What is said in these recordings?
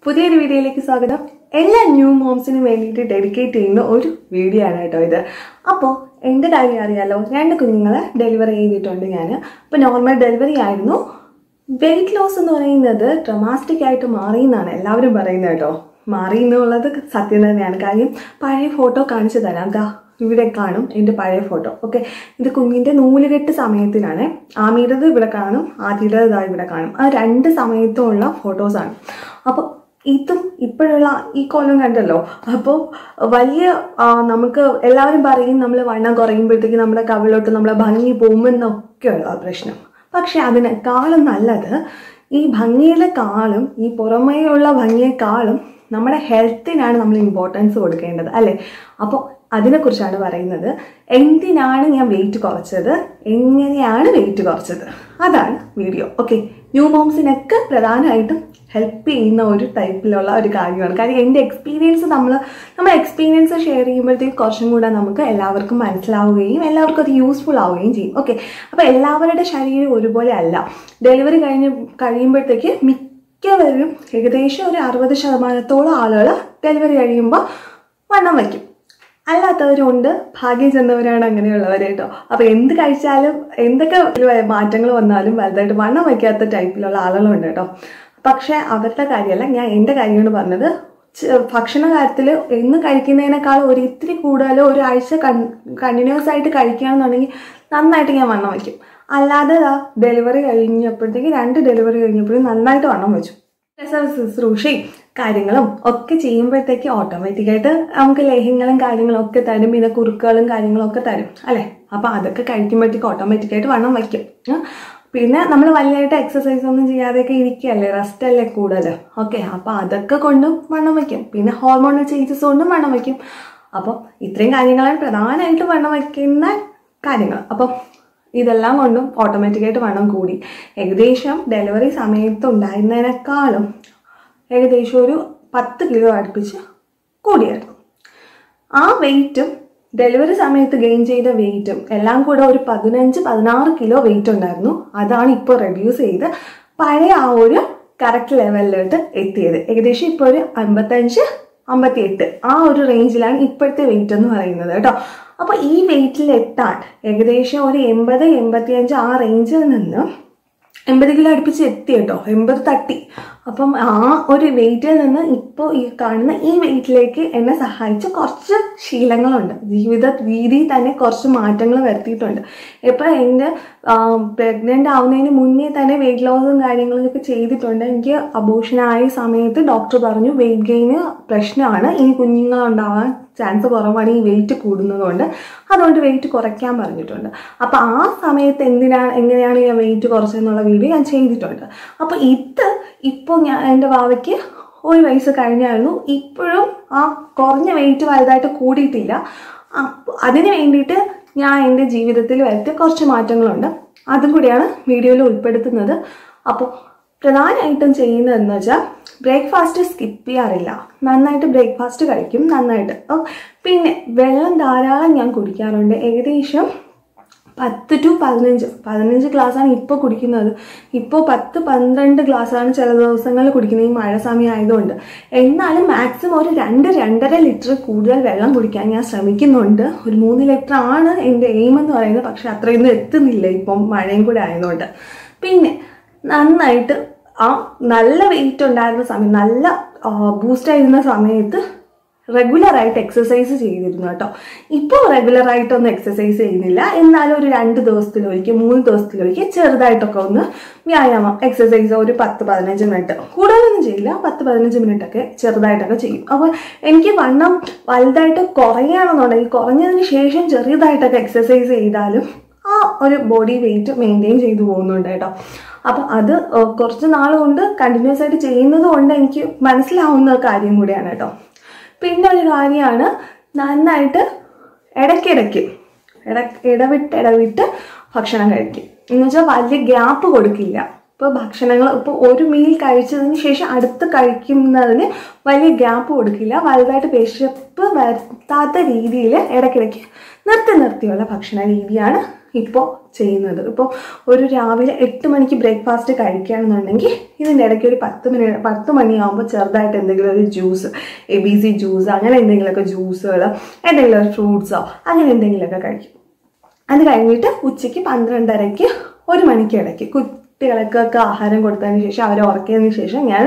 പുതിയൊരു വീഡിയോയിലേക്ക് സ്വാഗതം എല്ലാ ന്യൂ മോംസിനും വേണ്ടിയിട്ട് ഡെഡിക്കേറ്റ് ചെയ്യുന്ന ഒരു വീഡിയോ ആണ് കേട്ടോ ഇത് അപ്പോൾ എൻ്റെ കാര്യം അറിയാലോ രണ്ട് കുഞ്ഞുങ്ങളെ ഡെലിവറി ചെയ്തിട്ടുണ്ട് ഞാൻ അപ്പോൾ നോർമൽ ഡെലിവറി ആയിരുന്നു വെയിറ്റ് ലോസ് എന്ന് പറയുന്നത് ഡ്രമാസ്റ്റിക് ആയിട്ട് മാറി എന്നാണ് എല്ലാവരും പറയുന്നത് കേട്ടോ മാറി എന്നുള്ളത് സത്യം തന്നെയാണ് കാര്യം പഴയ ഫോട്ടോ കാണിച്ചു തരാം ദാ ഇവിടെ കാണും എൻ്റെ പഴയ ഫോട്ടോ ഓക്കെ ഇത് കുഞ്ഞിൻ്റെ നൂലുകെട്ട് സമയത്തിനാണ് ആമിയുടേത് ഇവിടെ കാണും ആദ്യയുടേത് ഇതാ ഇവിടെ കാണും ആ രണ്ട് സമയത്തുമുള്ള ഫോട്ടോസാണ് അപ്പോൾ ഇതും ഇപ്പോഴുള്ള ഈ കോലം കണ്ടല്ലോ അപ്പോൾ വലിയ ആ, നമുക്ക് എല്ലാവരും പറയും നമ്മൾ വണ്ണം കുറയുമ്പോഴത്തേക്ക് നമ്മുടെ കവിളോട്ട് നമ്മളെ ഭംഗി പോകുമെന്നൊക്കെയുള്ള പ്രശ്നം പക്ഷെ അതിനേക്കാളും നല്ലത് ഈ ഭംഗിയിലെക്കാളും ഈ പുറമേയുള്ള ഭംഗിയെക്കാളും നമ്മുടെ ഹെൽത്തിനാണ് നമ്മൾ ഇമ്പോർട്ടൻസ് കൊടുക്കേണ്ടത് അല്ലേ അപ്പോൾ അതിനെക്കുറിച്ചാണ് പറയുന്നത് എന്തിനാണ് ഞാൻ വെയിറ്റ് കുറച്ചത് എങ്ങനെയാണ് വെയിറ്റ് കുറച്ചത് അതാണ് വീഡിയോ ഓക്കെ ന്യൂ മോംസിനൊക്കെ പ്രധാനമായിട്ടും ഹെൽപ്പ് ചെയ്യുന്ന ഒരു ടൈപ്പിലുള്ള ഒരു കാര്യമാണ് കാര്യം എൻ്റെ എക്സ്പീരിയൻസ് നമ്മൾ നമ്മൾ എക്സ്പീരിയൻസ് ഷെയർ ചെയ്യുമ്പോഴത്തേക്ക് കുറച്ചും കൂടെ നമുക്ക് എല്ലാവർക്കും മനസ്സിലാവുകയും എല്ലാവർക്കും അത് യൂസ്ഫുൾ ആവുകയും ചെയ്യും ഓക്കെ അപ്പോൾ എല്ലാവരുടെ ശരീരം ഒരുപോലെ അല്ല ഡെലിവറി കഴിഞ്ഞ് കഴിയുമ്പോഴത്തേക്ക് മിക്കവരും ഏകദേശം ഒരു അറുപത് ശതമാനത്തോളം ആളുകൾ ഡെലിവറി കഴിയുമ്പോൾ വണ്ണം വയ്ക്കും അല്ലാത്തവരുണ്ട് ഭാഗ്യം ചെന്നവരാണ് അങ്ങനെയുള്ളവർ കേട്ടോ അപ്പോൾ എന്ത് കഴിച്ചാലും എന്തൊക്കെ മാറ്റങ്ങൾ വന്നാലും വലുതായിട്ട് വണ്ണം വയ്ക്കാത്ത ടൈപ്പിലുള്ള ആളുകളുണ്ട് കേട്ടോ പക്ഷേ അവരുടെ കാര്യമല്ല ഞാൻ എൻ്റെ കാര്യമാണ് പറഞ്ഞത് ച- ഭക്ഷണ കാര്യത്തിൽ എന്ന് കഴിക്കുന്നതിനേക്കാൾ ഒരു ഇത്തിരി കൂടുതൽ ഒരാഴ്ച കണ്ടിന്യൂസ് ആയിട്ട് കഴിക്കുകയാണെന്നുണ്ടെങ്കിൽ നന്നായിട്ട് ഞാൻ വണ്ണം വയ്ക്കും അല്ലാതെ ഡെലിവറി കഴിഞ്ഞപ്പോഴത്തേക്ക് രണ്ട് ഡെലിവറി കഴിഞ്ഞപ്പോഴും നന്നായിട്ട് വണ്ണം വെച്ചു പ്രസവ ശുശ്രൂഷയും കാര്യങ്ങളും ഒക്കെ ചെയ്യുമ്പോഴത്തേക്ക് ഓട്ടോമാറ്റിക്കായിട്ട് നമുക്ക് ലേഹ്യങ്ങളും കാര്യങ്ങളും ഒക്കെ തരും പിന്നെ കുറുക്കുകളും കാര്യങ്ങളും ഒക്കെ തരും അല്ലേ അപ്പോൾ അതൊക്കെ കഴിക്കുമ്പോഴത്തേക്ക് ഓട്ടോമാറ്റിക്കായിട്ട് വണ്ണം വയ്ക്കും ഉം. പിന്നെ നമ്മൾ വലിയതായിട്ട് എക്സസൈസ് ഒന്നും ചെയ്യാതെയൊക്കെ ഇരിക്കുകയല്ലേ റെസ്റ്റ് അല്ലേ കൂടുതൽ ഓക്കെ അപ്പോൾ അതൊക്കെ കൊണ്ടും വണ്ണം വയ്ക്കും പിന്നെ ഹോർമോണൽ ചേഞ്ചസ് കൊണ്ടും വണ്ണം വയ്ക്കും അപ്പോൾ ഇത്രയും കാര്യങ്ങളാണ് പ്രധാനമായിട്ടും വണ്ണം വയ്ക്കുന്ന കാര്യങ്ങൾ അപ്പം ഇതെല്ലാം കൊണ്ടും ഓട്ടോമാറ്റിക്കായിട്ട് വണ്ണം കൂടി ഏകദേശം ഡെലിവറി സമയത്ത് ഉണ്ടായിരുന്നതിനേക്കാളും ഏകദേശം ഒരു പത്ത് കിലോ അടുപ്പിച്ച് കൂടിയായിരുന്നു ആ വെയിറ്റും ഡെലിവറി സമയത്ത് ഗെയിൻ ചെയ്ത വെയിറ്റും എല്ലാം കൂടെ ഒരു പതിനഞ്ച് പതിനാറ് കിലോ വെയിറ്റ് ഉണ്ടായിരുന്നു അതാണ് ഇപ്പോൾ റെഡ്യൂസ് ചെയ്ത് പഴയ ആ ഒരു കറക്റ്റ് ലെവലിലോട്ട് എത്തിയത് ഏകദേശം ഇപ്പോൾ ഒരു അമ്പത്തഞ്ച് അമ്പത്തി എട്ട് ആ ഒരു റേഞ്ചിലാണ് ഇപ്പോഴത്തെ വെയിറ്റ് എന്ന് പറയുന്നത് കേട്ടോ അപ്പോൾ ഈ വെയിറ്റിൽ എത്താൻ ഏകദേശം ഒരു എൺപത് എൺപത്തിയഞ്ച് ആ റേഞ്ചിൽ നിന്ന് എൺപത് കിലോ അടുപ്പിച്ച് എത്തി കേട്ടോ എൺപത് തട്ടി അപ്പം ആ ഒരു വെയിറ്റിൽ നിന്ന് ഇപ്പോൾ ഈ കാണുന്ന ഈ വെയിറ്റിലേക്ക് എന്നെ സഹായിച്ച കുറച്ച് ശീലങ്ങളുണ്ട് ജീവിത രീതിയിൽ തന്നെ കുറച്ച് മാറ്റങ്ങൾ വരുത്തിയിട്ടുണ്ട് ഇപ്പോൾ എൻ്റെ പ്രഗ്നൻ്റ് ആവുന്നതിന് മുന്നേ തന്നെ വെയിറ്റ് ലോസും കാര്യങ്ങളൊക്കെ ചെയ്തിട്ടുണ്ട് എനിക്ക് അബോഷനായ സമയത്ത് ഡോക്ടർ പറഞ്ഞു വെയിറ്റ് ഗെയിന് പ്രശ്നമാണ് ഇനി കുഞ്ഞുങ്ങളുണ്ടാവാൻ ചാൻസ് കുറവാണ് ഈ വെയിറ്റ് കൂടുന്നതുകൊണ്ട് അതുകൊണ്ട് വെയിറ്റ് കുറയ്ക്കാൻ പറഞ്ഞിട്ടുണ്ട് അപ്പോൾ ആ സമയത്ത് എന്തിനാണ് എങ്ങനെയാണ് ഞാൻ വെയിറ്റ് കുറച്ചെന്നുള്ള വീഡിയോ ഞാൻ ചെയ്തിട്ടുണ്ട് അപ്പോൾ ഇത് ഇപ്പോൾ ഞാൻ എൻ്റെ വാവയ്ക്ക് ഒരു വയസ്സ് കഴിഞ്ഞായിരുന്നു ഇപ്പോഴും ആ കുറഞ്ഞ വെയിറ്റ് വലുതായിട്ട് കൂടിയിട്ടില്ല അപ്പോൾ അതിന് വേണ്ടിയിട്ട് ഞാൻ എൻ്റെ ജീവിതത്തിൽ വരുത്തിയ കുറച്ച് മാറ്റങ്ങളുണ്ട് അതും കൂടിയാണ് വീഡിയോയിൽ ഉൾപ്പെടുത്തുന്നത് അപ്പോൾ പ്രധാനമായിട്ടും ചെയ്യുന്നതെന്ന് വെച്ചാൽ ബ്രേക്ക്ഫാസ്റ്റ് സ്കിപ്പ് ചെയ്യാറില്ല നന്നായിട്ട് ബ്രേക്ക്ഫാസ്റ്റ് കഴിക്കും നന്നായിട്ട് ഓ, പിന്നെ വെള്ളം ധാരാളം ഞാൻ കുടിക്കാറുണ്ട് ഏകദേശം പത്ത് ടു പതിനഞ്ച് പതിനഞ്ച് ഗ്ലാസ്സാണ് ഇപ്പോൾ കുടിക്കുന്നത് ഇപ്പോൾ പത്ത് പന്ത്രണ്ട് ഗ്ലാസ്സാണ് ചില ദിവസങ്ങളിൽ കുടിക്കുന്നത് ഈ മഴ സമയം ആയതുകൊണ്ട് എന്നാലും മാക്സിമം ഒരു രണ്ട് രണ്ടര ലിറ്റർ കൂടുതൽ വെള്ളം കുടിക്കാൻ ഞാൻ ശ്രമിക്കുന്നുണ്ട് ഒരു മൂന്ന് ലിറ്റർ ആണ് എൻ്റെ എയിം എന്ന് പറയുന്നത് പക്ഷെ അത്രയൊന്നും എത്തുന്നില്ല ഇപ്പം മഴയും കൂടെ ആയതുകൊണ്ട് പിന്നെ നന്നായിട്ട് ആ നല്ല വെയിറ്റ് ഉണ്ടായിരുന്ന സമയം നല്ല ബൂസ്റ്റ് ആയിരുന്ന സമയത്ത് റെഗുലറായിട്ട് എക്സസൈസ് ചെയ്തിരുന്നു കേട്ടോ ഇപ്പോൾ റെഗുലറായിട്ടൊന്നും എക്സസൈസ് ചെയ്യുന്നില്ല എന്നാലും ഒരു രണ്ട് ദിവസത്തിലൊരിക്കൽ മൂന്ന് ദിവസത്തിലൊരിക്കൽ ചെറുതായിട്ടൊക്കെ ഒന്ന് വ്യായാമം എക്സസൈസ് ഒരു പത്ത് പതിനഞ്ച് മിനിറ്റ് കൂടുതലൊന്നും ചെയ്യില്ല പത്ത് പതിനഞ്ച് മിനിറ്റ് ഒക്കെ ചെറുതായിട്ടൊക്കെ ചെയ്യും അപ്പോൾ എനിക്ക് വണ്ണം വലുതായിട്ട് കുറയുകയാണെന്നുണ്ടെങ്കിൽ കുറഞ്ഞതിന് ശേഷം ചെറിയതായിട്ടൊക്കെ എക്സസൈസ് ചെയ്താലും ആ ഒരു ബോഡി വെയിറ്റ് മെയിൻറ്റെയിൻ ചെയ്തു പോകുന്നുണ്ട് കേട്ടോ അപ്പം അത് ഏഹ്, കുറച്ച് നാൾ കൊണ്ട് കണ്ടിന്യൂസ് ആയിട്ട് ചെയ്യുന്നത് കൊണ്ട് എനിക്ക് മനസ്സിലാവുന്ന കാര്യം കൂടിയാണ് കേട്ടോ പിന്നെ ഒരു കാര്യമാണ് നന്നായിട്ട് ഇടയ്ക്കിടയ്ക്ക് ഇട ഇടവിട്ട് ഇടവിട്ട് ഭക്ഷണം കഴിക്കും എന്ന് വെച്ചാൽ വലിയ ഗ്യാപ്പ് കൊടുക്കില്ല ഇപ്പോൾ ഭക്ഷണങ്ങൾ ഇപ്പോൾ ഒരു മീൽ കഴിച്ചതിന് ശേഷം അടുത്ത് കഴിക്കുന്നതിന് വലിയ ഗ്യാപ്പ് കൊടുക്കില്ല വലുതായിട്ട് വിശപ്പ് വരുത്താത്ത രീതിയിൽ ഇടയ്ക്കിടയ്ക്ക് നിർത്തി നിർത്തിയുള്ള ഭക്ഷണ രീതിയാണ് ഇപ്പോൾ ചെയ്യുന്നത് ഇപ്പോൾ ഒരു രാവിലെ എട്ട് മണിക്ക് ബ്രേക്ക്ഫാസ്റ്റ് കഴിക്കുകയാണെന്നുണ്ടെങ്കിൽ ഇതിൻ്റെ ഇടയ്ക്ക് ഒരു പത്ത് മിനിറ്റ് പത്ത് മണിയാകുമ്പോൾ ചെറുതായിട്ട് എന്തെങ്കിലും ഒരു juice A B C juice അങ്ങനെ എന്തെങ്കിലുമൊക്കെ ജ്യൂസുകൾ എന്തെങ്കിലും ഒരു ഫ്രൂട്ട്സോ അങ്ങനെ എന്തെങ്കിലുമൊക്കെ കഴിക്കും അത് കഴിഞ്ഞിട്ട് ഉച്ചയ്ക്ക് പന്ത്രണ്ടരയ്ക്ക് ഒരു മണിക്ക് ഇടയ്ക്ക് കുട്ടികൾക്കൊക്കെ ആഹാരം കൊടുത്തതിന് ശേഷം അവരെ ഉറക്കിയതിന് ശേഷം ഞാൻ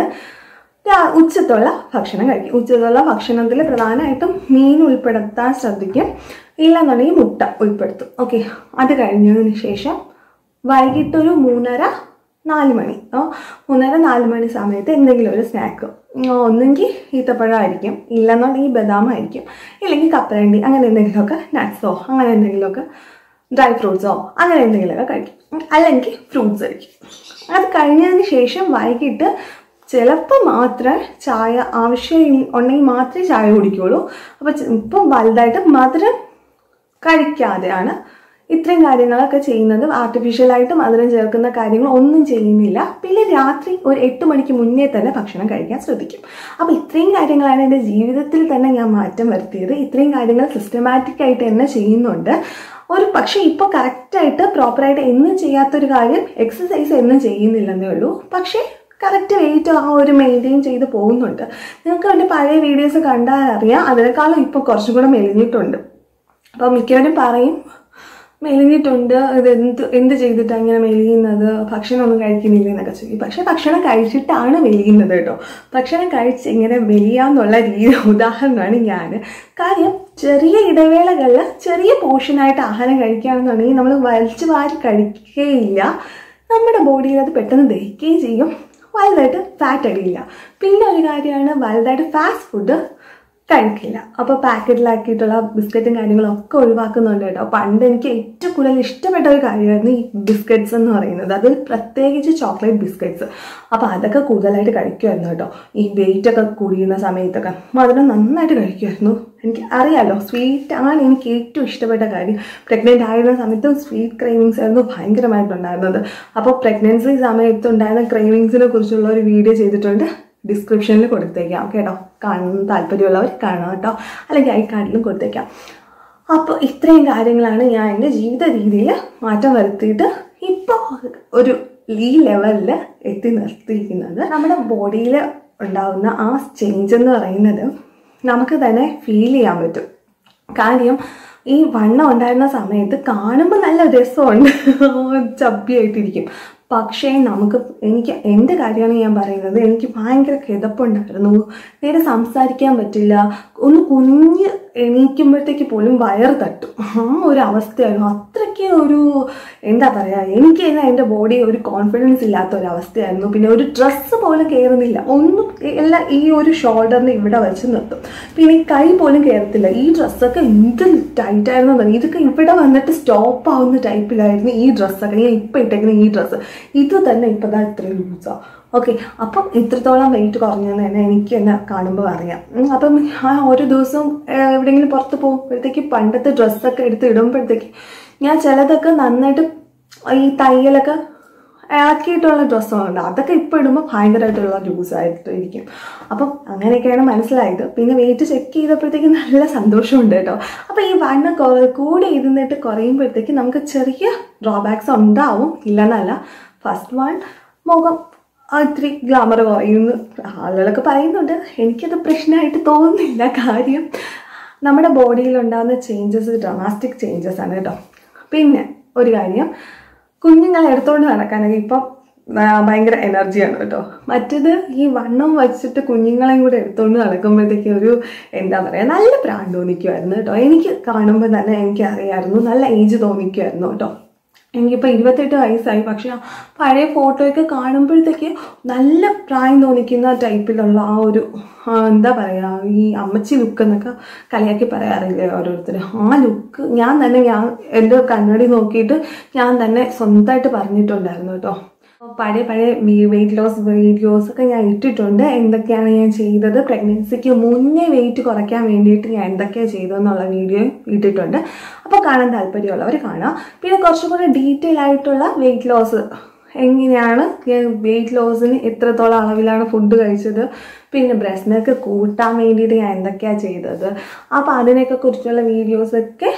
രാ- ഉച്ചത്തുള്ള ഭക്ഷണം കഴിക്കും ഉച്ചത്തുള്ള ഭക്ഷണത്തിൽ പ്രധാനമായിട്ടും മീൻ ഉൾപ്പെടുത്താൻ ശ്രദ്ധിക്കും ഇല്ലെന്നുണ്ടെങ്കിൽ മുട്ട ഉൾപ്പെടുത്തും ഓക്കെ അത് കഴിഞ്ഞതിന് ശേഷം വൈകിട്ടൊരു മൂന്നര നാല് മണി ആ, മൂന്നര നാല് മണി സമയത്ത് എന്തെങ്കിലും ഒരു സ്നാക്ക് ഒന്നെങ്കിൽ ഈത്തപ്പഴമായിരിക്കും ഇല്ലെന്നുണ്ടെങ്കിൽ ബദാമായിരിക്കും ഇല്ലെങ്കിൽ കപ്പലണ്ടി അങ്ങനെ എന്തെങ്കിലുമൊക്കെ നട്ട്സോ അങ്ങനെ എന്തെങ്കിലുമൊക്കെ ഡ്രൈ ഫ്രൂട്ട്സോ അങ്ങനെ എന്തെങ്കിലുമൊക്കെ കഴിക്കും ഉം, അല്ലെങ്കിൽ ഫ്രൂട്ട്സ് കഴിക്കും അത് കഴിഞ്ഞതിന് ശേഷം വൈകിട്ട് ചിലപ്പോൾ മാത്രമേ ചായ ആവശ്യം ഉണ്ടെങ്കിൽ മാത്രമേ ചായ കുടിക്കുകയുള്ളൂ അപ്പോൾ ഇപ്പം വലുതായിട്ട് മധുരം കഴിക്കാതെയാണ് ഇത്രയും കാര്യങ്ങളൊക്കെ ചെയ്യുന്നത് ആർട്ടിഫിഷ്യലായിട്ട് മധുരം ചേർക്കുന്ന കാര്യങ്ങൾ ഒന്നും ചെയ്യുന്നില്ല പിന്നെ രാത്രി ഒരു എട്ട് മണിക്ക് മുന്നേ തന്നെ ഭക്ഷണം കഴിക്കാൻ ശ്രദ്ധിക്കും അപ്പോൾ ഇത്രയും കാര്യങ്ങളാണ് എൻ്റെ ജീവിതത്തിൽ തന്നെ ഞാൻ മാറ്റം വരുത്തിയത് ഇത്രയും കാര്യങ്ങൾ സിസ്റ്റമാറ്റിക് ആയിട്ട് തന്നെ ചെയ്യുന്നുണ്ട് ഒരു പക്ഷേ ഇപ്പോൾ കറക്റ്റായിട്ട് പ്രോപ്പറായിട്ട് എന്നും ചെയ്യാത്തൊരു കാര്യം എക്സസൈസ് എന്നും ചെയ്യുന്നില്ലെന്നേ ഉള്ളൂ പക്ഷേ കറക്റ്റ് വെയിറ്റ് ആ ഒരു മെയിൻറ്റെയിൻ ചെയ്ത് പോകുന്നുണ്ട് നിങ്ങൾക്ക് എൻ്റെ പഴയ വീഡിയോസ് കണ്ടാൽ അറിയാം അതിനേക്കാളും ഇപ്പോൾ കുറച്ചും കൂടെ മെലിഞ്ഞിട്ടുണ്ട് അപ്പോൾ മിക്കവരും പറയും മെലിഞ്ഞിട്ടുണ്ട് ഇത് എന്ത് എന്ത് ചെയ്തിട്ടാണ് ഇങ്ങനെ മെലിയുന്നത് ഭക്ഷണമൊന്നും കഴിക്കുന്നില്ല എന്നൊക്കെ ചോദിക്കും പക്ഷെ ഭക്ഷണം കഴിച്ചിട്ടാണ് മെലിയുന്നത് കേട്ടോ ഭക്ഷണം കഴിച്ച് ഇങ്ങനെ മെലിയാന്നുള്ള രീതി ഉദാഹരണമാണ് ഞാൻ കാര്യം ചെറിയ ഇടവേളകളിൽ ചെറിയ പോർഷനായിട്ട് ആഹാരം കഴിക്കുകയാണെന്നുണ്ടെങ്കിൽ നമ്മൾ വലിച്ചു വാരി കഴിക്കുകയില്ല നമ്മുടെ ബോഡിയിൽ അത് പെട്ടെന്ന് ദഹിക്കുകയും ചെയ്യും വലുതായിട്ട് ഫാറ്റ് അടിയില്ല പിന്നെ ഒരു കാര്യമാണ് വലുതായിട്ട് ഫാസ്റ്റ് ഫുഡ് കഴിക്കില്ല അപ്പോൾ പാക്കറ്റിലാക്കിയിട്ടുള്ള ബിസ്ക്കറ്റും കാര്യങ്ങളും ഒക്കെ ഒഴിവാക്കുന്നുണ്ട് കേട്ടോ പണ്ട് എനിക്ക് ഏറ്റവും കൂടുതൽ ഇഷ്ടപ്പെട്ട ഒരു കാര്യമായിരുന്നു ഈ ബിസ്ക്കറ്റ്സ് എന്ന് പറയുന്നത് അത് പ്രത്യേകിച്ച് ചോക്ലേറ്റ് ബിസ്ക്കറ്റ്സ് അപ്പോൾ അതൊക്കെ കൂടുതലായിട്ട് കഴിക്കുമായിരുന്നു കേട്ടോ ഈ വെയിറ്റ് ഒക്കെ കൂടിയുന്ന സമയത്തൊക്കെ മധുരം നന്നായിട്ട് കഴിക്കുമായിരുന്നു എനിക്ക് അറിയാലോ സ്വീറ്റ് ആണ് എനിക്ക് ഏറ്റവും ഇഷ്ടപ്പെട്ട കാര്യം പ്രഗ്നൻ്റ് ആയിരുന്ന സമയത്തും സ്വീറ്റ് ക്രേവിങ്സ് ആയിരുന്നു ഭയങ്കരമായിട്ടുണ്ടായിരുന്നത് അപ്പോൾ പ്രഗ്നൻസി സമയത്ത് ഉണ്ടായിരുന്ന ക്രേവിങ്സിനെ കുറിച്ചുള്ള ഒരു വീഡിയോ ചെയ്തിട്ടുണ്ട് ഡിസ്ക്രിപ്ഷനിൽ കൊടുത്തേക്കാം കേട്ടോ കാണാൻ താല്പര്യമുള്ളവർ കാണാം കേട്ടോ അല്ലെങ്കിൽ ഐ കാർഡിലും കൊടുത്തേക്കാം അപ്പോൾ ഇത്രയും കാര്യങ്ങളാണ് ഞാൻ എൻ്റെ ജീവിത രീതിയിൽ മാറ്റം വരുത്തിയിട്ട് ഇപ്പോൾ ഒരു ഈ ലെവലിൽ എത്തി നിർത്തിയിരിക്കുന്നത് നമ്മുടെ ബോഡിയിൽ ഉണ്ടാകുന്ന ആ ചേഞ്ച് എന്ന് പറയുന്നത് നമുക്ക് തന്നെ ഫീൽ ചെയ്യാൻ പറ്റും കാര്യം ഈ വണ്ണം ഉണ്ടായിരുന്ന സമയത്ത് കാണുമ്പോൾ നല്ല രസമുണ്ട് ചബ്ബിയായിട്ടിരിക്കും പക്ഷേ നമുക്ക് എനിക്ക് എൻ്റെ കാര്യമാണ് ഞാൻ പറയുന്നത് എനിക്ക് ഭയങ്കര കിതപ്പുണ്ടായിരുന്നു നേരെ സംസാരിക്കാൻ പറ്റില്ല ഒന്ന് കുഞ്ഞ് എണീക്കുമ്പോഴത്തേക്ക് പോലും വയർ തട്ടും ആ ഒരു അവസ്ഥയായിരുന്നു അത്രയ്ക്ക് ഒരു എന്താ പറയുക എനിക്ക് തന്നെ എൻ്റെ ബോഡി ഒരു കോൺഫിഡൻസ് ഇല്ലാത്ത ഒരു അവസ്ഥയായിരുന്നു പിന്നെ ഒരു ഡ്രസ്സ് പോലും കയറുന്നില്ല ഒന്നും എല്ലാം ഈ ഒരു ഷോൾഡറിന് ഇവിടെ വെച്ച് നിർത്തും പിന്നെ ഈ കൈ പോലും കയറത്തില്ല ഈ ഡ്രസ്സൊക്കെ എന്ത് ടൈറ്റ് ആയിരുന്നു എന്നറിയോ? ഇതൊക്കെ ഇവിടെ വന്നിട്ട് സ്റ്റോപ്പ് ആവുന്ന ടൈപ്പിലായിരുന്നു ഈ ഡ്രസ്സൊക്കെ ഞാൻ ഇപ്പം ഇട്ടേക്കുന്ന ഈ ഡ്രസ്സ് ഇത് തന്നെ ഇപ്പം ദാ ഇത്രയും ലൂസാണ് ഓക്കെ അപ്പം ഇത്രത്തോളം വെയിറ്റ് കുറഞ്ഞെന്ന് തന്നെ എനിക്ക് തന്നെ കാണുമ്പോൾ അറിയാം ഉം, അപ്പം ആ ഓരോ ദിവസവും ഏഹ്, എവിടെയെങ്കിലും പുറത്ത് പോകുമ്പോഴത്തേക്ക് പണ്ടത്തെ ഡ്രസ്സൊക്കെ എടുത്ത് ഇടുമ്പോഴത്തേക്ക് ഞാൻ ചിലതൊക്കെ നന്നായിട്ട് ഈ തയ്യലൊക്കെ ഇളക്കിയിട്ടുള്ള ഡ്രസ്സുകളുണ്ട് അതൊക്കെ ഇപ്പോൾ ഇടുമ്പോൾ ഭയങ്കരമായിട്ടുള്ള ലൂസ് ആയിട്ട് ഇരിക്കും അപ്പം അങ്ങനെയൊക്കെയാണ് മനസ്സിലായത് പിന്നെ വെയിറ്റ് ചെക്ക് ചെയ്തപ്പോഴത്തേക്ക് നല്ല സന്തോഷമുണ്ട് കേട്ടോ അപ്പോൾ ഈ വണ്ണം കുറ കൂടെ ഇരുന്നിട്ട് കുറയുമ്പോഴത്തേക്ക് നമുക്ക് ചെറിയ ഡ്രോബാക്സ് ഉണ്ടാവും ഇല്ലെന്നല്ല ഫസ്റ്റ് വൺ മുഖം ആ ഇത്തിരി ഗ്ലാമർ കുറയുന്നു ആളുകളൊക്കെ പറയുന്നുണ്ട് എനിക്കത് പ്രശ്നമായിട്ട് തോന്നുന്നില്ല കാര്യം നമ്മുടെ ബോഡിയിൽ ഉണ്ടാകുന്ന ചേഞ്ചസ് ഡ്രമാസ്റ്റിക് ചേഞ്ചസ് ആണ് കേട്ടോ പിന്നെ ഒരു കാര്യം കുഞ്ഞുങ്ങളെ എടുത്തുകൊണ്ട് നടക്കാനൊക്കെ ഇപ്പം ആ, ഭയങ്കര എനർജിയാണ് കേട്ടോ മറ്റേത് ഈ വണ്ണം വെച്ചിട്ട് കുഞ്ഞുങ്ങളെയും കൂടെ എടുത്തുകൊണ്ട് നടക്കുമ്പോഴത്തേക്ക് ഒരു എന്താ പറയുക നല്ല പ്രാണ്ട് തോന്നിക്കുമായിരുന്നു കേട്ടോ എനിക്ക് കാണുമ്പോൾ തന്നെ എനിക്ക് അറിയാമായിരുന്നു നല്ല ഏജ് തോന്നിക്കുമായിരുന്നു കേട്ടോ എനിക്കിപ്പോൾ ഇരുപത്തെട്ട് വയസ്സായി പക്ഷെ ആ പഴയ ഫോട്ടോയൊക്കെ കാണുമ്പോഴത്തേക്ക് നല്ല പ്രായം തോന്നിക്കുന്ന ടൈപ്പിലുള്ള ആ ഒരു ആ, എന്താ പറയുക ഈ അമ്മച്ചി ലുക്ക് എന്നൊക്കെ കളിയാക്കി പറയാറില്ലേ ഓരോരുത്തർ ആ ലുക്ക് ഞാൻ തന്നെ ഞാൻ എൻ്റെ കണ്ണടി നോക്കിയിട്ട് ഞാൻ തന്നെ സ്വന്തമായിട്ട് പറഞ്ഞിട്ടുണ്ടായിരുന്നു കേട്ടോ പഴയ പഴയ വെയിറ്റ് ലോസ് വീഡിയോസ് ഒക്കെ ഞാൻ ഇട്ടിട്ടുണ്ട് എന്തൊക്കെയാണ് ഞാൻ ചെയ്തത് പ്രഗ്നൻസിക്ക് മുന്നേ വെയിറ്റ് കുറയ്ക്കാൻ വേണ്ടിയിട്ട് ഞാൻ എന്തൊക്കെയാണ് ചെയ്തതെന്നുള്ള വീഡിയോ ഇട്ടിട്ടുണ്ട് അപ്പോൾ കാണാൻ താല്പര്യമുള്ളവർ കാണാം പിന്നെ കുറച്ചും കൂടെ ഡീറ്റെയിൽ ആയിട്ടുള്ള വെയിറ്റ് ലോസ് എങ്ങനെയാണ് വെയിറ്റ് ലോസിന് എത്രത്തോളം അളവിലാണ് ഫുഡ് കഴിച്ചത് പിന്നെ ബ്രസ്റ്റ് മിൽക്ക് കൂട്ടാൻ വേണ്ടിയിട്ട് ഞാൻ എന്തൊക്കെയാണ് ചെയ്തത് അപ്പോൾ അതിനെയൊക്കെ കുറിച്ചുള്ള വീഡിയോസൊക്കെ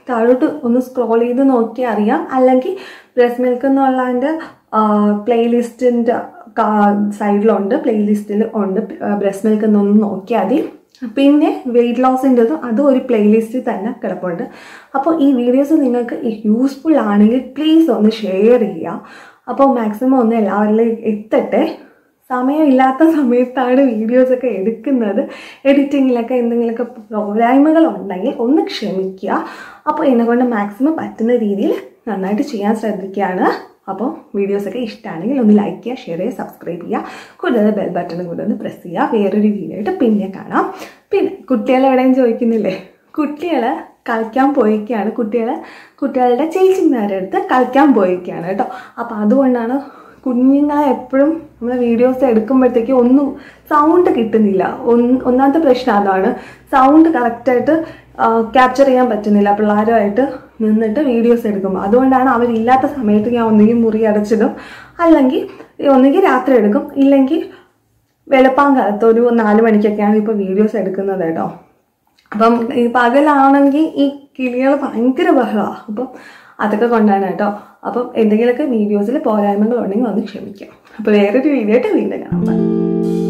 താഴോട്ട് ഒന്ന് സ്ക്രോൾ ചെയ്ത് നോക്കിയാൽ അറിയാം അല്ലെങ്കിൽ ബ്രസ്റ്റ് മിൽക്ക് എന്നുള്ളതിൻ്റെ പ്ലേലിസ്റ്റിൻ്റെ സൈഡിലുണ്ട് പ്ലേലിസ്റ്റിൽ ഉണ്ട് ബ്രസ്റ്റ് മിൽക്ക് എന്നൊന്ന് നോക്കിയാൽ മതി പിന്നെ വെയിറ്റ് ലോസിൻ്റെതും അതും ഒരു പ്ലേലിസ്റ്റിൽ തന്നെ കിടപ്പുണ്ട് അപ്പോൾ ഈ വീഡിയോസ് നിങ്ങൾക്ക് യൂസ്ഫുൾ ആണെങ്കിൽ പ്ലീസ് ഒന്ന് ഷെയർ ചെയ്യുക അപ്പോൾ മാക്സിമം ഒന്ന് എല്ലാവരിലും എത്തട്ടെ സമയമില്ലാത്ത സമയത്താണ് വീഡിയോസൊക്കെ എടുക്കുന്നത് എഡിറ്റിങ്ങിലൊക്കെ എന്തെങ്കിലുമൊക്കെ പ്രോഗ്രാമുകൾ ഉണ്ടെങ്കിൽ ഒന്ന് ക്ഷമിക്കുക അപ്പോൾ എന്നെക്കൊണ്ട് മാക്സിമം പറ്റുന്ന രീതിയിൽ നന്നായിട്ട് ചെയ്യാൻ ശ്രദ്ധിക്കുകയാണ് അപ്പോൾ വീഡിയോസൊക്കെ ഇഷ്ടമാണെങ്കിൽ ഒന്ന് ലൈക്ക് ചെയ്യുക ഷെയർ ചെയ്യുക സബ്സ്ക്രൈബ് ചെയ്യുക കൂടുതൽ ബെൽ ബട്ടണും കൂടെ ഒന്ന് പ്രസ് ചെയ്യുക വേറൊരു വീഡിയോ ആയിട്ട് പിന്നെ കാണാം പിന്നെ കുട്ടികളെ എവിടെയും ചോദിക്കുന്നില്ലേ കുട്ടികൾ കളിക്കാൻ പോയിക്കാണ് കുട്ടികൾ കുട്ടികളുടെ ചേച്ചിമാരുടെ അടുത്ത് കളിക്കാൻ പോയിക്കാണ് കേട്ടോ അപ്പോൾ അതുകൊണ്ടാണ് കുഞ്ഞുങ്ങളെ എപ്പോഴും നമ്മൾ വീഡിയോസ് എടുക്കുമ്പോഴത്തേക്ക് ഒന്നും സൗണ്ട് കിട്ടുന്നില്ല ഒന്ന് ഒന്നാമത്തെ പ്രശ്നം അതാണ് സൗണ്ട് കറക്റ്റായിട്ട് ക്യാപ്ചർ ചെയ്യാൻ പറ്റുന്നില്ല പിള്ളേരുമായിട്ട് നിന്നിട്ട് വീഡിയോസ് എടുക്കുമ്പോൾ അതുകൊണ്ടാണ് അവരില്ലാത്ത സമയത്ത് ഞാൻ ഒന്നുകിൽ മുറി അടച്ചിടും അല്ലെങ്കിൽ ഒന്നുകിൽ രാത്രി എടുക്കും ഇല്ലെങ്കിൽ വെളുപ്പാങ്കാലത്ത് ഒരു നാല് മണിക്കൊക്കെയാണ് ഇപ്പോൾ വീഡിയോസ് എടുക്കുന്നത് കേട്ടോ അപ്പം ഈ പകലാണെങ്കിൽ ഈ കിളികൾ ഭയങ്കര ബഹളമാണ് അപ്പം അതൊക്കെ കൊണ്ടാണ് കേട്ടോ അപ്പം എന്തെങ്കിലുമൊക്കെ വീഡിയോസിൽ പോരായ്മകൾ ഉണ്ടെങ്കിൽ ഒന്ന് ക്ഷമിക്കാം അപ്പോൾ വേറൊരു വീഡിയോ ആയിട്ട് വീണ്ടും കാണാം Bye.